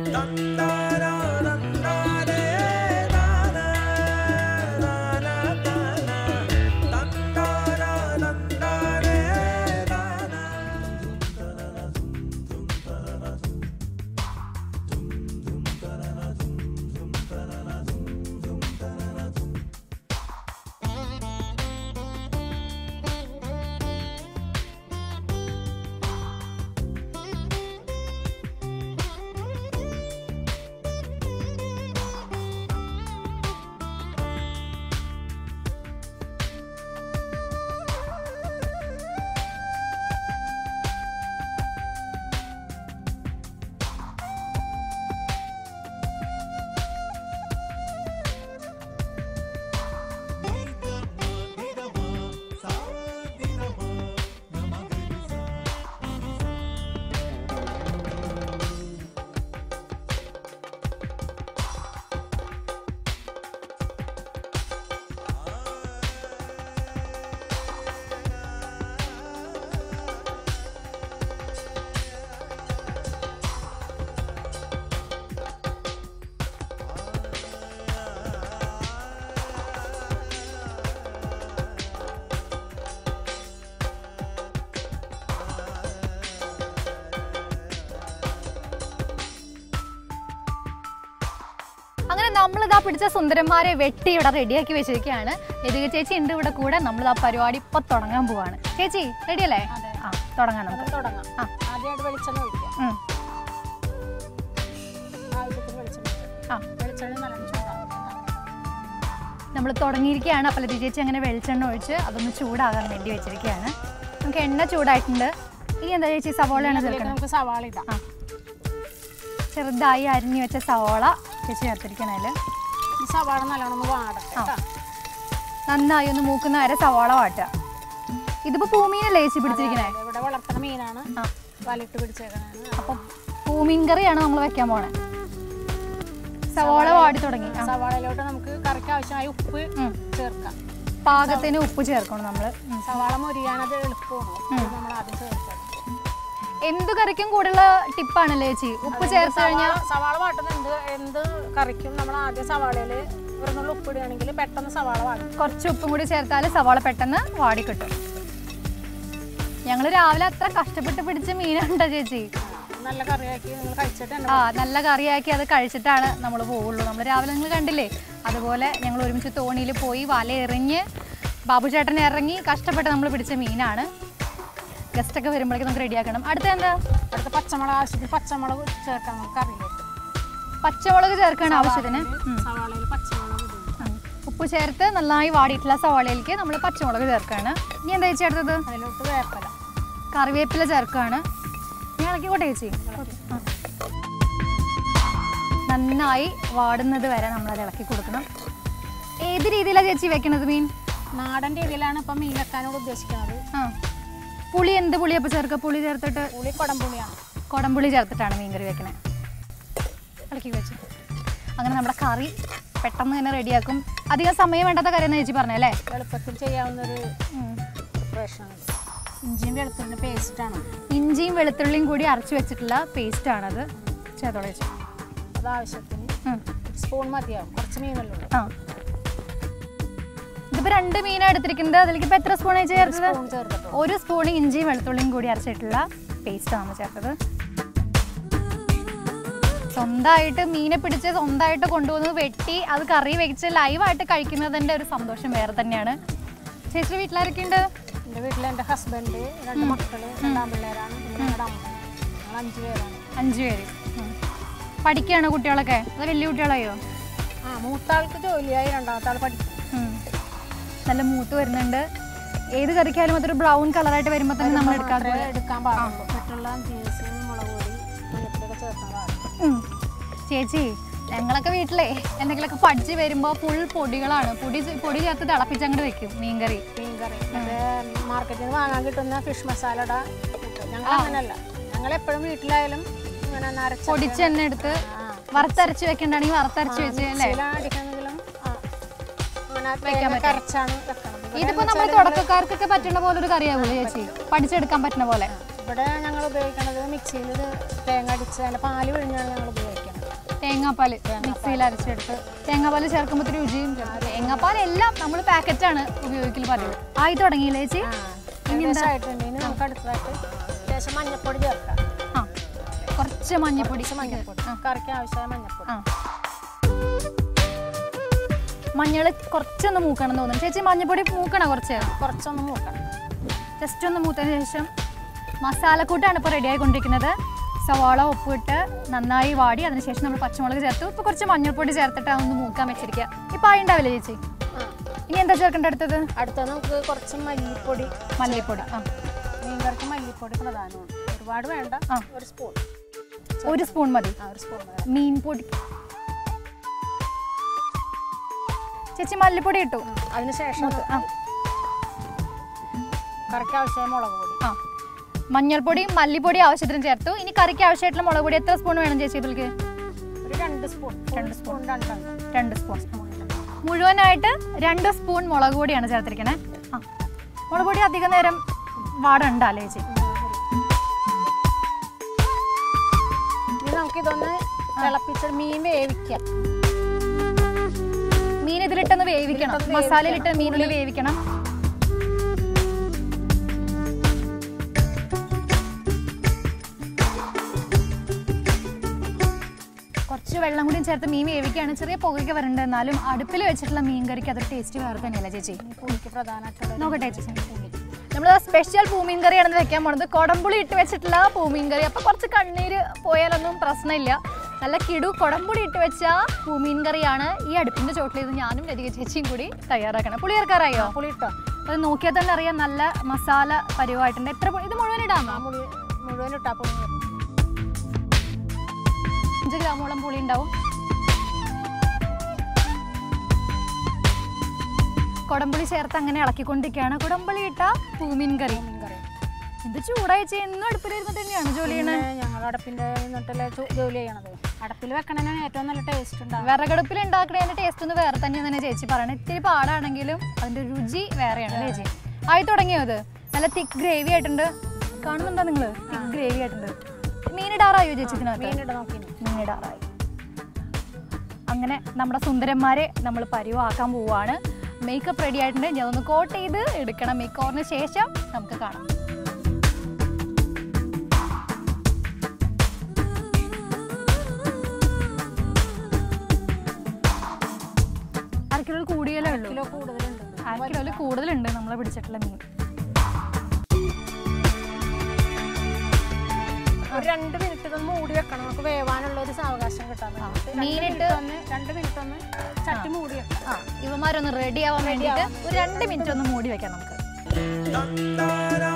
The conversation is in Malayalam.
അങ്ങനെ നമ്മളിതാ പിടിച്ച സുന്ദരന്മാരെ വെട്ടി ഇവിടെ റെഡിയാക്കി വെച്ചിരിക്കുകയാണ് ലതിക ചേച്ചി ഉണ്ട് ഇവിടെ കൂടെ നമ്മളിതാ പരിപാടി ഇപ്പൊ തുടങ്ങാൻ പോവാണ് ചേച്ചി റെഡിയല്ലേ അതെ. ആ തുടങ്ങാം നമുക്ക് നമുക്ക് തുടങ്ങാം ആ. ആദ്യമായിട്ട് വെളിച്ചെണ്ണ ഒഴിക്കാം ഉം. ആവശ്യത്തിന് വെളിച്ചെണ്ണ ഒഴിക്കാം. ആ. വെളിച്ചെണ്ണ നല്ല ചൂടാവും നമ്മൾ തുടങ്ങിയിരിക്കുകയാണ് അപ്പോൾ ലതിക ചേച്ചി അങ്ങനെ വെളിച്ചെണ്ണ ഒഴിച്ച് അതൊന്ന് ചൂടാകാൻ വേണ്ടി വെച്ചിരിക്കുകയാണ് നമുക്ക് എണ്ണ ചൂടായിട്ടുണ്ട് ഇനി എന്താ ചേച്ചി സവോളയാണ് അതിലേക്ക് ചേർക്കണം നമുക്ക് സവാള ഇടാം ആ. ചെറുതായി അരിഞ്ഞു വെച്ച സവോള ചേച്ചി ചേർത്തിരിക്കണം അതിൽ ഈ സവാള നല്ലോണം ഒന്ന് വാടട്ടെ ആ. കേട്ടോ. നന്നായി ഒന്ന് മൂക്കുന്ന വരെ സവോള വാട്ടുക ഇതിപ്പോ പൂമീനല്ലേ ചേച്ചി പിടിച്ചിരിക്കണേ അതെ, ഇവിടെ വളർത്തുന്ന മീനാണ് ആ. വലയിട്ട് പിടിച്ചേക്കണാണ് അപ്പം പൂമീൻ കറിയാണ് നമ്മൾ വെക്കാൻ പോണേ സവോള വാടി തുടങ്ങി ആ. സവാളയിലോട്ട് നമുക്ക് കറിക്ക് ആവശ്യമായ ഉപ്പ് ഉം. ചേർക്കാം പാകത്തിന് ഉപ്പ് ചേർക്കണം നമ്മൾ സവാള മുരിയാനത് എളുപ്പമാണ് ഉപ്പ് നമ്മൾ ആദ്യം ചേർക്കണം എന്ത് കറിക്കും കൂടുതലുള്ള ടിപ്പാണല്ലേ ചേച്ചി ഉപ്പ് ചേർത്ത് കഴിഞ്ഞാൽ സവാള- സവാള വാട്ടുന്ന എന്ത് എന്ത് കറിക്കും നമ്മൾ ആദ്യം സവാളയിൽ ഇവിടുന്നുള്ള ഉപ്പ് ഇടുകയാണെങ്കിൽ പെട്ടെന്ന് സവാള വാടും കുറച്ച് ഉപ്പും കൂടി ചേർത്താൽ സവാള പെട്ടെന്ന് വാടി കിട്ടും ഞങ്ങൾ രാവിലെ അത്ര കഷ്ടപ്പെട്ട് പിടിച്ച മീനുണ്ടോ ചേച്ചി നല്ല കറിയാക്കി നിങ്ങൾ കഴിച്ചിട്ട് തന്നെ ആ നല്ല കറിയാക്കി അത് കഴിച്ചിട്ടാണ് നമ്മൾ പോവുള്ളൂ നമ്മൾ രാവിലെ നിങ്ങൾ കണ്ടില്ലേ അതുപോലെ ഞങ്ങൾ ഒരുമിച്ച് തോണിയിൽ പോയി വല എറിഞ്ഞ് ബാബു ചേട്ടൻ ഇറങ്ങി കഷ്ടപ്പെട്ട് നമ്മൾ പിടിച്ച മീനാണ് ഗസ്റ്റൊക്കെ വരുമ്പോഴേക്കും നമുക്ക് റെഡിയാക്കണം അടുത്ത എന്താ അടുത്ത പച്ചമുളക് ആവശ്യത്തിന് പച്ചമുളക് ചേർക്കാം നമുക്ക് കറിയിലേക്ക് പച്ചമുളക് ചേർക്കണം ആവശ്യത്തിന് ഉം. സവാളയിൽ പച്ചമുളക് ഇടും ഉം. ഉപ്പ് ചേർത്ത് നന്നായി വാടിയിട്ടുള്ള സവാളയിലേക്ക് നമ്മൾ പച്ചമുളക് ചേർക്കുകയാണ് ഇനി എന്താ ചേച്ചി അടുത്തത് അതിലോട്ട് വേപ്പല കറിവേപ്പില ചേർക്കുകയാണ് ഞാൻ ഇളക്കിക്കോട്ടെ ചേച്ചി ആ. നന്നായി വാടുന്നത് വരെ നമ്മളത് ഇളക്കി കൊടുക്കണം ഏത് രീതിയിലാണ് ചേച്ചി വെക്കണത് മീൻ നാടൻ രീതിയിലാണ് ഇപ്പം മീൻ വെക്കാനോട് ഉദ്ദേശിക്കുന്നത് ആ പുളി എന്ത് പുളിയപ്പോൾ ചേർക്കുക പുളി ചേർത്തിട്ട് പുളി കുടംപുളിയാണ് കുടംപുളി ചേർത്തിട്ടാണ് മീൻ കറി വെക്കണേ ഇളക്കി വെച്ച് അങ്ങനെ നമ്മുടെ കറി പെട്ടെന്ന് തന്നെ റെഡിയാക്കും അധികം സമയം വേണ്ടാത്ത കറി എന്ന് ചേച്ചി പറഞ്ഞല്ലേ എളുപ്പത്തിൽ ചെയ്യാവുന്നൊരു പ്രിപ്പറേഷനാണ് ഇഞ്ചിയും വെളുത്തുള്ളിൻ്റെ പേസ്റ്റാണ് ഇഞ്ചിയും വെളുത്തുള്ളിയും കൂടി അരച്ച് വെച്ചിട്ടുള്ള പേസ്റ്റാണത് ചേർത്തോളെ ചേച്ചി അത് ആവശ്യത്തിന് ഉം. സ്പൂൺ മതിയാവും കുറച്ച് മീനല്ലേ ഉള്ളൂ ആ ഇതിപ്പോ രണ്ട് മീനാണ് എടുത്തിരിക്കുന്നത് അതിലേക്ക് ഇപ്പൊ എത്ര സ്പൂൺ ചേർത്തത് സ്പൂൺ ചേർത്തിട്ടു ഒരു സ്പൂൺ ഇഞ്ചിയും വെളുത്തുള്ളിയും കൂടി അരച്ചിട്ടുള്ള പേസ്റ്റ് നമ്മൾ ചേർത്തത് സ്വന്തമായിട്ട് മീനെ പിടിച്ച് സ്വന്തമായിട്ട് കൊണ്ടുവന്ന് വെട്ടി അത് കറി വെച്ച് ലൈവായിട്ട് കഴിക്കുന്നതിന്റെ ഒരു സന്തോഷം വേറെ തന്നെയാണ് ചേച്ചി വീട്ടിലാരൊക്കെ ഉണ്ട് എൻ്റെ വീട്ടിൽ എൻ്റെ ഹസ്ബൻഡ് രണ്ട് മക്കള് രണ്ടാം പിള്ളേരാണ് പിന്നെ ഞങ്ങളുടെ അമ്മ ഞങ്ങൾ അഞ്ച് പേരാണ് അഞ്ചു പേര് ഉം. പഠിക്കുകയാണോ കുട്ടികളൊക്കെ അത് വലിയ കുട്ടികളായോ ആ മൂത്താൾക്ക് ജോലിയായി രണ്ടാമത്തെ ആൾ പഠിക്കും ഉം. നല്ല മൂത്ത് വരുന്നുണ്ട് ഏത് കറിക്കായാലും അതൊരു ബ്രൗൺ കളറായിട്ട് വരുമ്പോൾ തന്നെ നമ്മൾ എടുക്കാൻ മാത്രമേ എടുക്കാൻ പാടുള്ളൂ മറ്റുള്ള ജീരസ് മുളക് പൊടി മഞ്ഞപ്പൊടിയൊക്കെ ചേർക്കാൻ പാടില്ല ഉം. ചേച്ചി ഞങ്ങളൊക്കെ വീട്ടിലെ എന്തെങ്കിലുമൊക്കെ പഠിച്ച് വരുമ്പോൾ ഫുൾ പൊടികളാണ് പൊടി ചെ- പൊടി ചേർത്ത് തിളപ്പിച്ച് അങ്ങോട്ട് വെക്കും മീൻകറി മീൻ കറി മറ്റേ മാർക്കറ്റിൽ നിന്ന് വാങ്ങാൻ കിട്ടുന്ന ഫിഷ് മസാലയുടെ കൂട്ട് ഞങ്ങൾ അങ്ങനെയല്ല ഞങ്ങൾ എപ്പോഴും വീട്ടിലായാലും ഇങ്ങനെ നരച്ച പൊടിച്ച് തന്നെ എടുത്ത് വറുത്തരച്ച് വെക്കണ്ടാണെങ്കിൽ വറുത്തരച്ച് വെച്ച് അല്ലേ അടിക്കണമെങ്കിലും അങ്ങനെ തേങ്ങ കരച്ചാണ് വെക്കണത് ഇവിടെ ഇതിപ്പോ നമ്മൾ തുടക്കക്കാർക്കൊക്കെ പറ്റുന്ന പോലെ ഒരു കറിയാവൂലേ ചേച്ചി പഠിച്ചെടുക്കാൻ പറ്റുന്ന പോലെ ഇവിടെ ഞങ്ങൾ ഉപയോഗിക്കണത് മിക്സിയിൽ തേങ്ങ അടിച്ച് അതിൻ്റെ പാല് പിഴിഞ്ഞാണ് ഞങ്ങൾ ഉപയോഗിക്കുന്നത് തേങ്ങാപ്പാൽ മിക്സിയിൽ അരച്ചെടുത്ത് തേങ്ങാപ്പാൽ ചേർക്കുമ്പോൾ ഇത്തിരി രുചിയും ചേർക്കും തേങ്ങാപ്പാൽ എല്ലാം നമ്മൾ പാക്കറ്റാണ് ഉപയോഗിക്കൽ പതിവ് ആയി തുടങ്ങിയില്ലേ ചേച്ചി ഏകദേശമായിട്ടുണ്ട് ഇനി നമുക്ക് അടുത്തതായിട്ട് ലേശം മഞ്ഞപ്പൊടി ചേർക്കാം ആ കുറച്ച് മഞ്ഞപ്പൊടി കുറച്ച് മഞ്ഞപ്പൊടി കറിക്ക് ആവശ്യമായ മഞ്ഞപ്പൊടി ആ മഞ്ഞൾ കുറച്ചൊന്ന് മൂക്കണം എന്ന് തോന്നുന്നു ചേച്ചി മഞ്ഞപ്പൊടി മൂക്കണോ കുറച്ച് കുറച്ചൊന്ന് മൂക്കണം ജസ്റ്റ് ഒന്ന് മൂത്തതിന് ശേഷം മസാലക്കൂട്ടാണ് ഇപ്പോൾ റെഡി ആയിക്കൊണ്ടിരിക്കുന്നത് സവാള ഉപ്പിട്ട് നന്നായി വാടി അതിനുശേഷം നമ്മൾ പച്ചമുളക് ചേർത്തു ഇപ്പോൾ കുറച്ച് മഞ്ഞൾപ്പൊടി ചേർത്തിട്ട് ഒന്ന് മൂക്കാൻ വെച്ചിരിക്കുക ഇപ്പോൾ ആയി ഉണ്ടാവില്ലേ ചേച്ചി ആ ഇനി എന്താ ചേർക്കേണ്ട അടുത്തത് അടുത്ത നമുക്ക് കുറച്ച് മല്ലിപ്പൊടി മല്ലിപ്പൊടി ആ മീൻകറിക്ക് മല്ലിപ്പൊടി പ്രധാനമാണ് ഒരുപാട് വേണ്ട ആ. ഒരു സ്പൂൺ ഒരു സ്പൂൺ മതി ആ ഒരു സ്പൂൺ മതി. മീൻ പൊടി ചേച്ചി മല്ലിപ്പൊടി ഇട്ടു അതിനുശേഷം ആ കറിക്ക് ആവശ്യമായ മുളക് പൊടി ആ മഞ്ഞൾപ്പൊടിയും മല്ലിപ്പൊടി ആവശ്യത്തിന് ചേർത്തു ഇനി കറിക്ക് ആവശ്യമായിട്ടുള്ള മുളക് പൊടി എത്ര സ്പൂൺ വേണം ചേച്ചി ഇതിലേക്ക് ഒരു രണ്ട് സ്പൂൺ രണ്ട് സ്പൂൺ രണ്ടെണ്ണം രണ്ട് സ്പൂൺ മുഴുവനായിട്ട് രണ്ട് സ്പൂൺ മുളക് പൊടിയാണ് ചേർത്തിരിക്കണേ ആ മുളക് പൊടി അധികം നേരം വാടണ്ടല്ലേ ചേച്ചി ഇനി നമുക്കിതൊന്ന് തിളപ്പിച്ച് മീൻ വേവിക്കാം മീൻ ഇതിലിട്ടൊന്ന് വേവിക്കണം ഇതിലിട്ടൊന്ന് മസാലയിലിട്ട് മീൻ ഒന്ന് വേവിക്കണം കുറച്ച് വെള്ളം കൂടി ചേർത്ത് മീൻ വേവിക്കുകയാണ് ചെറിയ പുകയ്ക്ക് വരണ്ട് എന്നാലും അടുപ്പിൽ വെച്ചിട്ടുള്ള മീൻ കറിക്ക് അതൊരു ടേസ്റ്റ് വേറെ തന്നെയല്ല ചേച്ചി ഈ പുളിക്ക് പ്രധാനമായിട്ടുള്ള നോക്കട്ടെ ചേച്ചി നമ്മൾ സ്പെഷ്യൽ പൂമീൻ കറിയാണ് വെക്കാൻ പോണത് കൊടമ്പുളി ഇട്ട് വെച്ചിട്ടുള്ള പൂമീൻ കറി അപ്പൊ കുറച്ച് കണ്ണീര് പോയാലൊന്നും പ്രശ്നമില്ല നല്ല കിടു കൊടമ്പുളി ഇട്ട് വെച്ച പൂമീൻ കറിയാണ് ഈ അടുപ്പിന്റെ ചോട്ടിൽ ഇത് ഞാനും ലതിക ചേച്ചിയും കൂടി തയ്യാറാക്കണം പുളി ചേർക്കാറായോ പുളി ഇട്ടോ അത് നോക്കിയാൽ തന്നെ അറിയാം നല്ല മസാല പരിവായിട്ടുണ്ട് എത്ര പുളി ഇത് മുഴുവൻ ഇടാമോ ആ പുളി മുഴുവൻ ഇട്ടാ പുളി അഞ്ച് ഗ്രാമോളം പുളി ഉണ്ടാവും കൊടമ്പുളി ചേർത്ത് അങ്ങനെ ഇളക്കിക്കൊണ്ടിരിക്കുകയാണ് കൊടമ്പുളി ഇട്ട പൂമീൻ കറി മീൻ കറി ഇത് ചൂടാഴ്ച എന്നും അടുപ്പിലിരുന്നിട്ട് തന്നെയാണ് ജോലി ചെയ്യണത് പിന്നെ ഞങ്ങൾ അടുപ്പിൻ്റെ നിന്നിട്ടല്ലേ ചു- ജോലി ചെയ്യണത് അടുപ്പിൽ വെക്കണതിനാണ് ഏറ്റവും നല്ല ടേസ്റ്റ് ഉണ്ടാവും വിറകടുപ്പിൽ ഉണ്ടാക്കണതിന്റെ ടേസ്റ്റ് ഒന്ന് വേറെ തന്നെയാണ് തന്നെ ചേച്ചി പറയണത് ഇത്തിരി പാടാണെങ്കിലും അതിന്റെ രുചി വേറെയാണ് അല്ലേ ചേച്ചി ആയി തുടങ്ങിയോ ഇത് നല്ല തിക്ക് ഗ്രേവി ആയിട്ടുണ്ട് കാണുന്നുണ്ടോ നിങ്ങള് തിക്ക് ഗ്രേവി ആയിട്ടുണ്ട് മീനിടാറായോ ചേച്ചി ഇതിനകത്ത് മീനിട നോക്കി മീനിടാറായി അങ്ങനെ നമ്മുടെ സുന്ദരന്മാരെ നമ്മൾ പരിവാക്കാൻ പോവാണ് മേക്കപ്പ് റെഡി ആയിട്ടുണ്ട് ഞാൻ ഒന്ന് കോട്ട് ചെയ്ത് എടുക്കണം മേക്ക് ഓവറിന് ശേഷം നമുക്ക് കാണാം അര കിലോ കൂടിയല്ലേ ഉള്ളൂ കിലോ കൂടുതലുണ്ട് അര കിലോയിൽ കൂടുതലുണ്ട് നമ്മളെ പിടിച്ചിട്ടുള്ള മീൻ ഒരു രണ്ട് മിനിറ്റ് ഇതൊന്ന് മൂടി വെക്കണം നമുക്ക് വേവാനുള്ള ഒരു സാവകാശം കിട്ടാൻ വേണ്ടിയിട്ട്. രണ്ട് മീനിട്ട് minute ഒന്ന് രണ്ട് മിനിറ്റ് ഒന്ന് ചട്ടി മൂടി വെക്കണം ആ ഇവന്മാരൊന്ന് റെഡി ആവാൻ വേണ്ടിയിട്ട് ഒരു രണ്ട് മിനിറ്റ് ഒന്ന് മൂടി വെക്കാം നമുക്ക് Da da